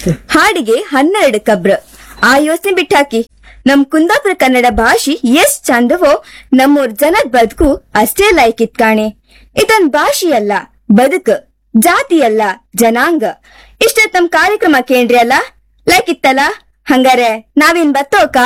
ಹಾಡಿಗೆ ಹನ್ನೆರಡು ಕಬ್ರ ಆ ಯೋಚನೆ ಬಿಟ್ಟಾಕಿ ನಮ್ ಕುಂದಾಪುರ ಕನ್ನಡ ಭಾಷೆ ಎಷ್ಟ್ ಚಂದವೋ ನಮ್ಮೂರ್ ಜನದ್ ಬದುಕು ಅಷ್ಟೇ ಲೈಕಿತ್ ಕಾಣೆ ಇದನ್ ಭಾಷೆಯಲ್ಲ ಬದುಕು ಜಾತಿಯಲ್ಲ ಜನಾಂಗ ಇಷ್ಟ ನಮ್ ಕಾರ್ಯಕ್ರಮ ಕೇಂದ್ರಿ ಅಲ್ಲ ಲೈಕಿತ್ತಲ್ಲ ಹಂಗಾರೆ ನಾವೇನ್ ಬತ್ತೋಕ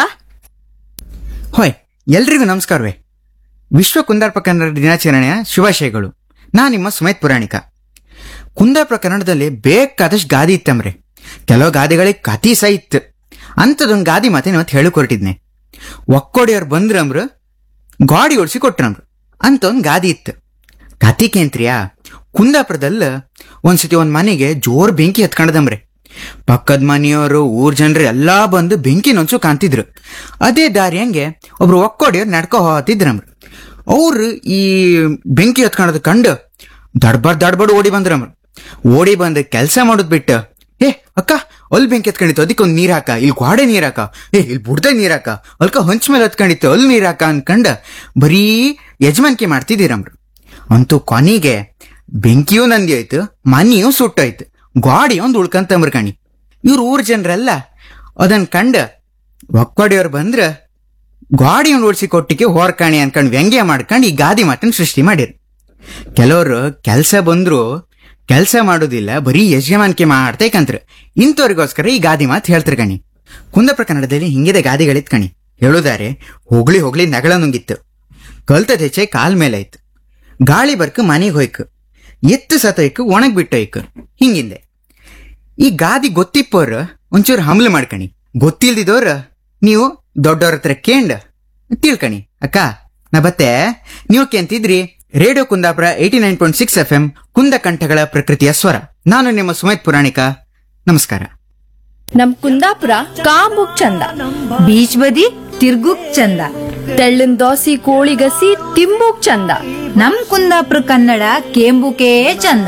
ಹೊಯ್ ಎಲ್ರಿಗೂ ನಮಸ್ಕಾರವೇ ವಿಶ್ವ ಕುಂದಾಪುರ ಕನ್ನಡ ದಿನಾಚರಣೆಯ ಶುಭಾಶಯಗಳು ನಾ ನಿಮ್ಮ ಸುಮೇತ್ ಪುರಾಣಿಕ ಕುಂದಾಪುರ ಕನ್ನಡದಲ್ಲಿ ಬೇಕಾದಷ್ಟು ಗಾದಿ ಇತ್ತಂಬ್ರೆ ಕೆಲವು ಗಾದಿಗಳಿಗೆ ಕತಿ ಸಹ ಇತ್ತು ಅಂಥದೊಂದು ಗಾದಿ ಮಾತೆ ಇವತ್ತು ಹೇಳಕ್ ಹೊರಟಿದ್ನೆ ಒಕ್ಕೋಡಿಯವ್ರು ಬಂದ್ರಮ್ರು ಗಾಡಿ ಓಡಿಸಿ ಕೊಟ್ರಮ್ರು ಅಂತ ಒಂದು ಗಾದಿ ಇತ್ತು ಕತಿ ಕೇಂತ್ರಿಯಾ ಕುಂದಾಪುರದಲ್ಲಿ ಒಂದ್ಸತಿ ಒಂದ್ ಮನೆಗೆ ಜೋರ್ ಬೆಂಕಿ ಹತ್ಕೊಂಡದಂಬ್ರೆ ಪಕ್ಕದ ಮನೆಯವರು ಊರ್ ಜನರು ಎಲ್ಲಾ ಬಂದು ಬೆಂಕಿ ನೊಂಚು ಕಾಣ್ತಿದ್ರು ಅದೇ ದಾರಿ ಹಂಗೆ ಒಬ್ರು ಒಕ್ಕೋಡಿಯವ್ರು ನಡ್ಕೊ ಹೋತಿದ್ರಮ್ರು ಅವ್ರು ಈ ಬೆಂಕಿ ಹತ್ಕೊಳ್ಳೋದು ಕಂಡು ದಡ್ಬಾರ್ ದಡ್ಬಡ್ ಓಡಿ ಬಂದ್ರಮ್ರು ಓಡಿ ಬಂದು ಕೆಲಸ ಮಾಡೋದ್ ಬಿಟ್ಟು ಏ ಅಕ್ಕ ಅಲ್ಲಿ ಬೆಂಕಿ ಹತ್ಕೊಂಡಿತ್ತು ಅದಕ್ಕೆ ಒಂದು ನೀರ್ ಹಾಕ ಇಲ್ಲಿ ಗೋಡೆ ನೀರ್ ಹಾಕ ಏ ಇಲ್ಲಿ ಬುಡ್ದೆ ನೀರ್ ಹಾಕ ಅಲ್ಕ ಹೊಂಚ ಮೇಲೆ ಹತ್ಕೊಂಡಿತ್ತು ಅಲ್ಲಿ ನೀರ್ ಹಾಕ ಅನ್ಕಂಡ ಬರೀ ಯಜಮಾನಿಕೆ ಮಾಡ್ತಿದ್ದೀರಮ್ರು ಅಂತೂ ಕೊನೆಗೆ ಬೆಂಕಿಯೂ ನಂದಿ ಆಯ್ತು ಮನೆಯೂ ಸುಟ್ಟೋಯ್ತು ಗಾಡಿ ಒಂದು ಉಳ್ಕಂತಂಬ್ರ ಕಣಿ ಇವ್ರ ಊರ್ ಜನರೆಲ್ಲ ಅದನ್ ಕಂಡ ಒಕ್ಕೊಡಿಯವ್ರು ಬಂದ್ರ ಗಾಡಿ ಒಂದು ಓಡಿಸಿ ಕೊಟ್ಟಿಗೆ ಹೊರ್ಕಾಣಿ ಅನ್ಕೊಂಡ್ ವ್ಯಂಗ್ಯ ಮಾಡ್ಕೊಂಡು ಈ ಗಾದಿ ಮಾತನ್ನ ಸೃಷ್ಟಿ ಮಾಡಿರು ಕೆಲವರು ಕೆಲಸ ಬಂದ್ರು ಕೆಲಸ ಮಾಡೋದಿಲ್ಲ ಬರೀ ಯಜಮಾನಿಕೆ ಮಾಡ್ತೇಕಂತ್ರ ಇಂಥವ್ರಿಗೋಸ್ಕರ ಈ ಗಾದಿ ಮಾತು ಹೇಳ್ತಾರೆ ಕಣಿ ಕುಂದಪ್ರ ಕನ್ನಡದಲ್ಲಿ ಹಿಂಗಿದೆ ಗಾದಿಗಳಿತ್ ಕಣಿ ಹೇಳುದಾರೆ ಹೋಗ್ಲಿ ಹೋಗ್ಲಿ ನಗಳ ನುಂಗಿತ್ತು ಕಲ್ತದ ಹೆಚ್ಚೆ ಕಾಲ್ ಮೇಲಾಯ್ತು ಗಾಳಿ ಬರ್ಕ ಮನೆಗೆ ಹೋಯ್ಕು ಎತ್ತು ಸತೋಯ್ಕು ಒಣಗ್ ಬಿಟ್ಟೋಯ್ಕು ಹಿಂಗಿಂದೆ ಈ ಗಾದಿ ಗೊತ್ತಿಪ್ಪೋರ್ ಒಂಚೂರು ಹಮ್ಲ ಮಾಡ್ಕಣಿ ಗೊತ್ತಿಲ್ದಿದೋರ್ ನೀವು ದೊಡ್ಡವ್ರ ಹತ್ರ ಕೇಂಡ್ ತಿಳ್ಕಣಿ ಅಕ್ಕ ನಾ ಬತ್ತೆ ನೀವು ಕೇಂತಿದ್ರಿ radio Kundapura eighty nine point six F M ಕುಂದ ಕಂಠಗಳ ಪ್ರಕೃತಿಯ ಸ್ವರ ನಾನು ನಿಮ್ಮ ಸುಮೇತ್ ಪುರಾಣಿಕ ನಮಸ್ಕಾರ ನಮ್ ಕುಂದಾಪುರ ಕಾಂಬುಕ್ ಚಂದ ಬೀಚ್ ಬದಿ ತಿರ್ಗುಕ್ ಚಂದ ತೆಳ್ಳನ್ ದೋಸಿ ಕೋಳಿಗಸಿ ತಿಂಬುಕ್ ಚಂದ ನಮ್ ಕುಂದಾಪುರ ಕನ್ನಡ ಕೇಂಬುಕೇ ಚಂದ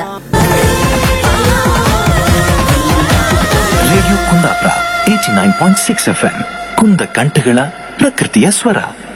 radio Kundapura eighty nine point six F M ಕುಂದ ಕಂಠಗಳ ಪ್ರಕೃತಿಯ ಸ್ವರ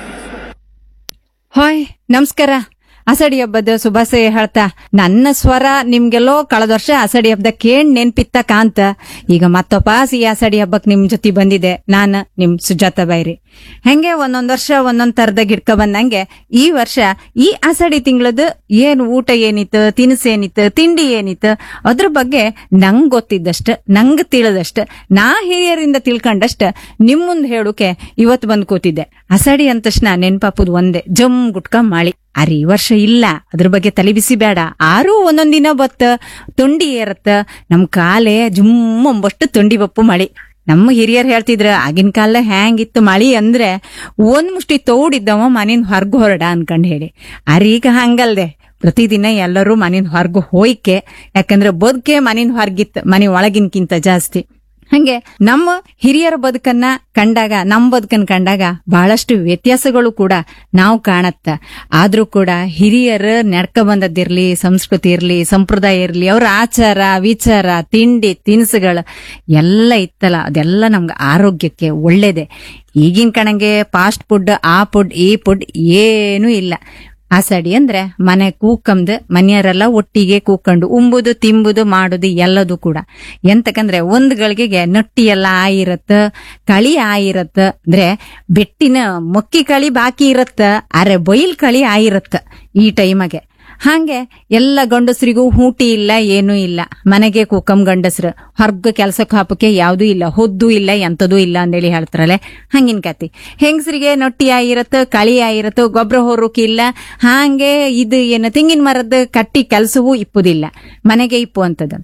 ಹಾಯ್ ನಮಸ್ಕಾರ ಅಸಡಿ ಹಬ್ಬದ ಶುಭಾಶಯ ಹೇಳ್ತಾ ನನ್ನ ಸ್ವರ ನಿಮ್ಗೆಲ್ಲೋ ಕಳೆದ ವರ್ಷ ಅಸಡಿ ಹಬ್ಬದ ಕೇಳ್ ನೆನ್ಪಿತ್ತ ಕಾಂತ ಈಗ ಮತ್ತೊಪಾಸ್ ಈ ಅಸಡಿ ಹಬ್ಬಕ್ ನಿಮ್ ಜೊತೆ ಬಂದಿದೆ ನಾನು ನಿಮ್ ಸುಜಾತ ಬೈರಿ ಹೆಂಗೆ ಒಂದೊಂದ್ ವರ್ಷ ಒಂದೊಂದ್ ತರದ ಗಿಡ್ಕ ಬಂದಂಗೆ ಈ ವರ್ಷ ಈ ಅಸಡಿ ತಿಂಗಳದ ಏನ್ ಊಟ ಏನಿತ್ತು ತಿನಿಸು ಏನಿತ್ತು ತಿಂಡಿ ಏನಿತ್ತು ಅದ್ರ ಬಗ್ಗೆ ನಂಗ್ ಗೊತ್ತಿದ್ದಷ್ಟ ನಂಗ್ ತಿಳಿದಷ್ಟ ನಾ ಹಿರಿಯರಿಂದ ತಿಳ್ಕೊಂಡಷ್ಟ ನಿಮ್ ಮುಂದ್ ಹೇಳುಕೆ ಇವತ್ ಬಂದ್ ಕೂತಿದ್ದೆ ಅಸಡಿ ಅಂದ ತಕ್ಷಣ ನೆನ್ಪಾಪುದ್ ಒಂದೇ ಜಮ್ ಗುಟ್ಕ ಮಾಳಿ ಅರೆ ಈ ವರ್ಷ ಇಲ್ಲ ಅದ್ರ ಬಗ್ಗೆ ತಲೆ ಬಿಸಿ ಬೇಡ ಆರೂ ಒಂದೊಂದ್ ದಿನ ಬತ್ತ ತೊಂಡಿ ಏರತ್ತ ನಮ್ ಕಾಲೇ ಜುಮ್ ಅಂಬಷ್ಟು ತೊಂಡಿ ಬಪ್ಪು ಮಳಿ ನಮ್ಮ ಹಿರಿಯರ್ ಹೇಳ್ತಿದ್ರ ಆಗಿನ ಕಾಲ ಹ್ಯಾಂಗಿತ್ತು ಮಳಿ ಅಂದ್ರೆ ಒಂದ್ ಮುಷ್ಟಿ ತೌಡಿದ್ದವ ಮನಿನ್ ಹೊರ್ಗು ಹೊರಡ ಅನ್ಕಂಡ್ ಹೇಳಿ ಅರೀಗ ಹಂಗಲ್ದೆ ಪ್ರತಿದಿನ ಎಲ್ಲರೂ ಮನಿನ್ ಹೊರ್ಗು ಹೋಯ್ಕೆ ಯಾಕಂದ್ರೆ ಬದುಕೆ ಮನಿನ್ ಹೊರ್ಗಿತ್ತು ಮನೆ ಒಳಗಿನ್ಕಿಂತ ಜಾಸ್ತಿ ಹಂಗೆ ನಮ್ಮ ಹಿರಿಯರ ಬದುಕನ್ನ ಕಂಡಾಗ ನಮ್ಮ ಬದುಕನ್ನ ಕಂಡಾಗ ಬಹಳಷ್ಟು ವ್ಯತ್ಯಾಸಗಳು ಕೂಡ ನಾವು ಕಾಣತ್ತ ಆದ್ರೂ ಕೂಡ ಹಿರಿಯರ ನಡ್ಕ ಬಂದದ್ದಿರ್ಲಿ ಸಂಸ್ಕೃತಿ ಇರ್ಲಿ ಸಂಪ್ರದಾಯ ಇರ್ಲಿ ಅವ್ರ ಆಚಾರ ವಿಚಾರ ತಿಂಡಿ ತಿನಿಸುಗಳು ಎಲ್ಲ ಇತ್ತಲ್ಲ ಅದೆಲ್ಲ ನಮ್ಗೆ ಆರೋಗ್ಯಕ್ಕೆ ಒಳ್ಳೇದೆ ಈಗಿನ ಕಣಂಗೆ ಫಾಸ್ಟ್ ಫುಡ್ ಆ ಫುಡ್ ಈ ಫುಡ್ ಏನೂ ಇಲ್ಲ ಆಸಡಿ ಅಂದ್ರೆ ಮನೆ ಕೂಕಂದು ಮನೆಯವರೆಲ್ಲ ಒಟ್ಟಿಗೆ ಕೂಕೊಂಡು ಉಂಬುದು ತಿಂಬುದು ಮಾಡುದು ಎಲ್ಲದು ಕೂಡ ಎಂತಕಂದ್ರೆ ಒಂದ್ ಗಳಿಗೆಗೆ ನಟ್ಟಿ ಎಲ್ಲ ಆಯಿರತ್ತ ಕಳಿ ಆಯಿರತ್ತ ಅಂದ್ರೆ ಬೆಟ್ಟಿನ ಮೊಕ್ಕಿ ಕಳಿ ಬಾಕಿ ಇರತ್ತ ಅರೆ ಬೈಲ್ ಕಳಿ ಆಯಿರತ್ತ ಈ ಟೈಮಗೆ ಹಾಗೆ ಎಲ್ಲ ಗಂಡಸರಿಗೂ ಹೂಟಿ ಇಲ್ಲ ಏನೂ ಇಲ್ಲ ಮನೆಗೆ ಕೂಕಂ ಗಂಡಸ್ರು ಹೊರ್ಗ ಕೆಲ್ಸಕ್ಕೆ ಹಾಪಕ್ಕೆ ಯಾವ್ದೂ ಇಲ್ಲ ಹೊದ್ದು ಇಲ್ಲ ಎಂತದೂ ಇಲ್ಲ ಅಂದೇಳಿ ಹೇಳ್ತಾರಲ್ಲ ಹಂಗಿನ ಕತಿ ಹೆಂಗಸರಿಗೆ ನೊಟ್ಟಿ ಆಗಿರತ್ತ ಕಳಿ ಆಗಿರತ್ತ ಗೊಬ್ಬರ ಹೊರೋಕೆ ಇಲ್ಲ ಹಾಗೆ ಇದು ಏನು ತೆಂಗಿನ ಮರದ ಕಟ್ಟಿ ಕೆಲಸವೂ ಇಪ್ಪುದಿಲ್ಲ ಮನೆಗೆ ಇಪ್ಪು ಅಂತದ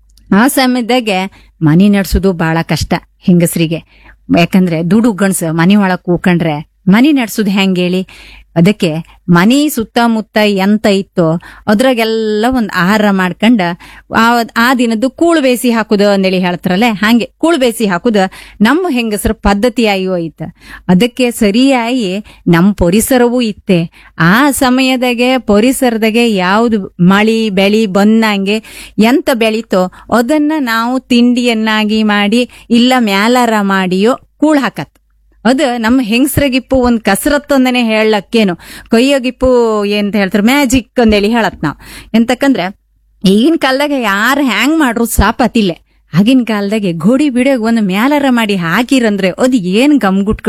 ಆ ಸಮಯದಾಗೆ ಮನಿ ನಡ್ಸೋದು ಬಹಳ ಕಷ್ಟ ಹೆಂಗಸರಿಗೆ ಯಾಕಂದ್ರೆ ದುಡು ಗಣಸ ಮನಿ ಒಳಗ್ ಕೂಕೊಂಡ್ರೆ ಮನಿ ನಡ್ಸೋದು ಹೆಂಗೇಳಿ ಅದಕ್ಕೆ ಮನಿ ಸುತ್ತಮುತ್ತ ಎಂತ ಇತ್ತೋ ಅದ್ರಾಗೆಲ್ಲ ಒಂದ್ ಆಹಾರ ಮಾಡ್ಕೊಂಡ ಆ ಆ ದಿನದ್ದು ಕೂಳು ಬೇಸಿ ಹಾಕುದು ಅಂದೇಳಿ ಹೇಳ್ತಾರಲ್ಲ ಹಾಗೆ ಕೂಳು ಬೇಸಿ ಹಾಕುದು ನಮ್ಮ ಹೆಂಗಸರ ಪದ್ಧತಿಯಾಗಿ ಹೋಯ್ತು ಅದಕ್ಕೆ ಸರಿಯಾಗಿ ನಮ್ಮ ಪರಿಸರವೂ ಇತ್ತೆ ಆ ಸಮಯದಾಗೆ ಪರಿಸರದಾಗೆ ಯಾವ್ದು ಮಳಿ ಬೆಳಿ ಬಂದಂಗೆ ಎಂತ ಬೆಳೀತೋ ಅದನ್ನ ನಾವು ತಿಂಡಿಯನ್ನಾಗಿ ಮಾಡಿ ಇಲ್ಲ ಮ್ಯಾಲಾರ ಮಾಡಿಯೋ ಕೂಳ್ ಹಾಕತ್ ಅದು ನಮ್ಮ ಹೆಂಗಸ್ರಗಿಪ್ಪು ಒಂದ್ ಕಸರತ್ತು ಅಂದನೆ ಹೇಳಕ್ಕೇನು ಕೈಯಗಿಪ್ಪು ಏನಂತ ಹೇಳ್ತಾರೆ ಮ್ಯಾಜಿಕ್ ಅಂದೇಳಿ ಹೇಳತ್ ನಾವ್ ಎಂತಕಂದ್ರೆ ಈಗಿನ ಕಾಲದಾಗ ಯಾರು ಹ್ಯಾಂಗ್ ಮಾಡ್ರು ಸಾಪತಿಲ್ಲ ಆಗಿನ ಕಾಲದಾಗೆ ಗೋಡಿ ಬಿಡೋಗ್ ಒಂದ್ ಮ್ಯಾಲರ ಮಾಡಿ ಹಾಕಿರಂದ್ರೆ ಅದ್ ಏನ್ ಗಮ್ಗುಟ್ಕೊಂಡ್